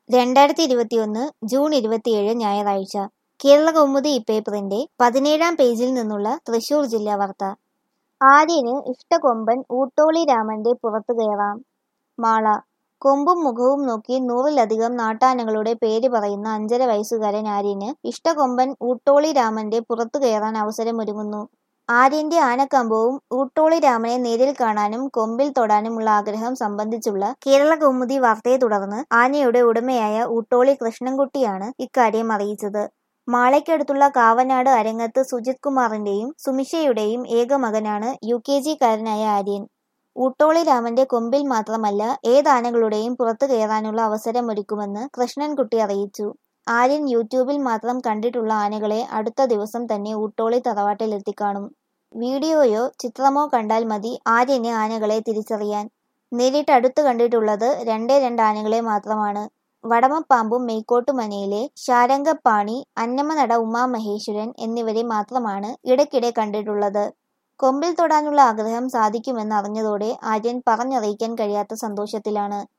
രണ്ടായിരത്തി ഇരുപത്തിയൊന്ന് ജൂൺ ഇരുപത്തിയേഴ് ഞായറാഴ്ച കേരള കൗമുദി ഇപ്പേപ്പറിന്റെ പതിനേഴാം പേജിൽ നിന്നുള്ള തൃശൂർ ജില്ലാ വാർത്ത ആര്യന് ഇഷ്ടകൊമ്പൻ ഊട്ടോളി രാമന്റെ പുറത്തു കയറാം മാള കൊമ്പും മുഖവും നോക്കി നൂറിലധികം നാട്ടാനകളുടെ പേര് പറയുന്ന അഞ്ചര വയസ്സുകാരൻ ആര്യന് ഇഷ്ടകൊമ്പൻ ഊട്ടോളി രാമന്റെ പുറത്തു കയറാൻ അവസരമൊരുങ്ങുന്നു ആര്യന്റെ ആനക്കമ്പവും ഊട്ടോളി രാമനെ നേരിൽ കാണാനും കൊമ്പിൽ തൊടാനുമുള്ള ആഗ്രഹം സംബന്ധിച്ചുള്ള കേരള കൗമുദി വാർത്തയെ തുടർന്ന് ആനയുടെ ഉടമയായ ഊട്ടോളി കൃഷ്ണൻകുട്ടിയാണ് ഇക്കാര്യം അറിയിച്ചത് മാളയ്ക്കടുത്തുള്ള കാവനാട് അരങ്ങത്ത് സുജിത് കുമാറിന്റെയും സുമിഷയുടെയും ഏക മകനാണ് യു കെ ജിക്കാരനായ ആര്യൻ ഊട്ടോളി രാമന്റെ കൊമ്പിൽ മാത്രമല്ല ഏതാനകളുടെയും പുറത്തു കയറാനുള്ള അവസരമൊരുക്കുമെന്ന് കൃഷ്ണൻകുട്ടി അറിയിച്ചു ആര്യൻ യൂട്യൂബിൽ മാത്രം കണ്ടിട്ടുള്ള ആനകളെ അടുത്ത ദിവസം തന്നെ ഊട്ടോളി തറവാട്ടിൽ എത്തിക്കാണും വീഡിയോയോ ചിത്രമോ കണ്ടാൽ മതി ആര്യന് ആനകളെ തിരിച്ചറിയാൻ നേരിട്ട് അടുത്ത് കണ്ടിട്ടുള്ളത് രണ്ടേ രണ്ട് ആനകളെ മാത്രമാണ് വടമപ്പാമ്പും മെയ്ക്കോട്ടുമനയിലെ ശാരംഗപ്പാണി അന്നമനട ഉമാമഹേശ്വരൻ എന്നിവരെ മാത്രമാണ് ഇടയ്ക്കിടെ കണ്ടിട്ടുള്ളത് കൊമ്പിൽ തൊടാനുള്ള ആഗ്രഹം സാധിക്കുമെന്ന് അറിഞ്ഞതോടെ ആര്യൻ പറഞ്ഞറിയിക്കാൻ കഴിയാത്ത സന്തോഷത്തിലാണ്